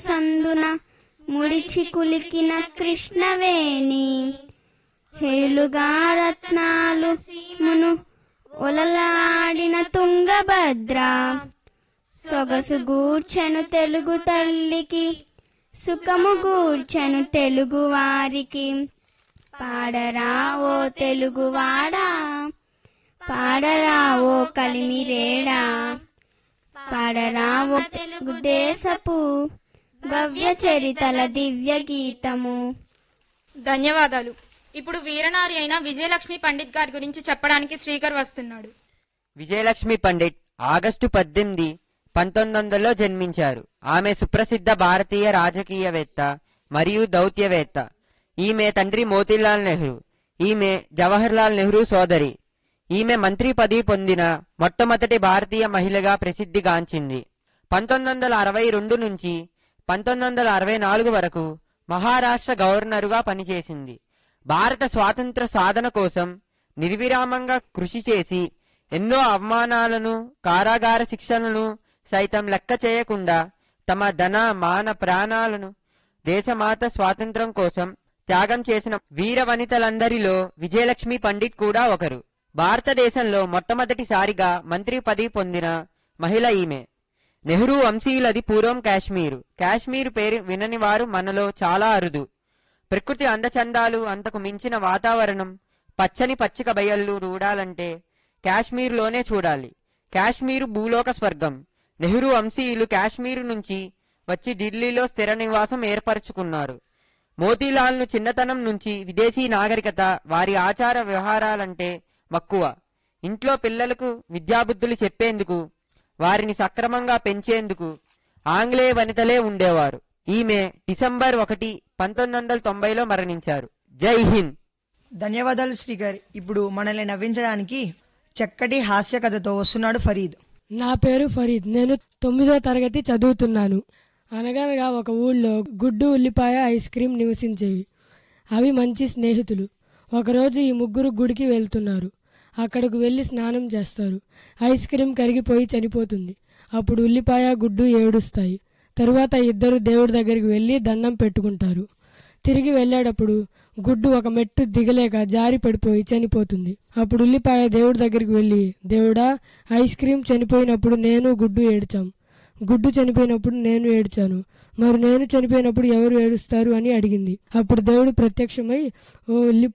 సందున ముడిచి కులికిన కృష్ణవేణి హేలుగా రత్నాలు మును ఒలలాడిన తుంగభద్ర సొగసు గూర్చెను తెలుగు తల్లికి సుఖము గూర్చెను తెలుగు వారికి పాడరా ఓ తెలుగువాడా పాడరా ఓ కలిమిరేడా పాడరా ఓ తెలుగు దేశపు భవ్య చరితల దివ్య గీతము ధన్యవాదాలు ఇప్పుడు వీరనారి అయిన విజయలక్ష్మి పండిత్ గారి గురించి చెప్పడానికి శ్రీకర్ వస్తున్నాడు విజయలక్ష్మి పండిట్ ఆగస్టు పద్దెనిమిది పంతొమ్మిది వందలలో జన్మించారు ఆమె సుప్రసిద్ధ భారతీయ రాజకీయవేత్త మరియు దౌత్యవేత్త ఈమె తండ్రి మోతీలాల్ నెహ్రూ ఈమె జవహర్లాల్ నెహ్రూ సోదరి ఈమె మంత్రి పదవి పొందిన మొట్టమొదటి భారతీయ మహిళగా ప్రసిద్ధిగాంచింది పంతొమ్మిది వందల అరవై రెండు నుంచి పంతొమ్మిది వందల అరవై నాలుగు వరకు మహారాష్ట్ర గవర్నరుగా పనిచేసింది భారత స్వాతంత్ర సాధన కోసం నిర్విరామంగా కృషి చేసి ఎన్నో అవమానాలను కారాగార శిక్షలను సైతం లెక్క చేయకుండా తమ ధన మాన ప్రాణాలను దేశమాత స్వాతంత్రం కోసం త్యాగం చేసిన వీర వనితలందరిలో విజయలక్ష్మి పండిట్ కూడా ఒకరు భారతదేశంలో మొట్టమొదటిసారిగా మంత్రి పదవి పొందిన మహిళ ఈమె నెహ్రూ వంశీయులది పూర్వం కాశ్మీరు కాశ్మీర్ పేరు వినని వారు మనలో చాలా అరుదు ప్రకృతి అందచందాలు అంతకు మించిన వాతావరణం పచ్చని పచ్చిక బయళ్ళు చూడాలంటే కాశ్మీర్లోనే చూడాలి కాశ్మీరు భూలోక స్వర్గం నెహ్రూ వంశీయులు కాశ్మీరు నుంచి వచ్చి ఢిల్లీలో స్థిర నివాసం ఏర్పరచుకున్నారు మోతీలాల్ను చిన్నతనం నుంచి విదేశీ నాగరికత వారి ఆచార వ్యవహారాలంటే మక్కువ ఇంట్లో పిల్లలకు విద్యాబుద్ధులు చెప్పేందుకు వారిని సక్రమంగా పెంచేందుకు ఆంగ్లేయ వనితలే ఉండేవారు ఈమె డిసెంబర్ ఒకటి పంతొమ్మిది వందల తొంభైలో మరణించారు జై హింద్ ధన్యవాదాలు శ్రీకర్ ఇప్పుడు మనల్ని నవ్వించడానికి చక్కటి హాస్య కథతో వస్తున్నాడు ఫరీద్ నా పేరు ఫరీద్ నేను తొమ్మిదో తరగతి చదువుతున్నాను అనగనగా ఒక ఊళ్ళో గుడ్డు ఉల్లిపాయ ఐస్ క్రీం నివసించేవి అవి మంచి స్నేహితులు ఒకరోజు ఈ ముగ్గురు గుడికి వెళ్తున్నారు అక్కడకు వెళ్ళి స్నానం చేస్తారు ఐస్ క్రీం కరిగిపోయి చనిపోతుంది అప్పుడు ఉల్లిపాయ గుడ్డు ఏడుస్తాయి తరువాత ఇద్దరు దేవుడి దగ్గరికి వెళ్ళి దండం పెట్టుకుంటారు తిరిగి వెళ్ళేటప్పుడు గుడ్డు ఒక మెట్టు దిగలేక జారి పడిపోయి చనిపోతుంది అప్పుడు ఉల్లిపాయ దేవుడి దగ్గరికి వెళ్ళి దేవుడా ఐస్ క్రీం చనిపోయినప్పుడు నేను గుడ్డు ఏడ్చాం గుడ్డు చనిపోయినప్పుడు నేను ఏడ్చాను మరి నేను చనిపోయినప్పుడు ఎవరు ఏడుస్తారు అని అడిగింది అప్పుడు దేవుడు ప్రత్యక్షమై ఓ ఉల్లి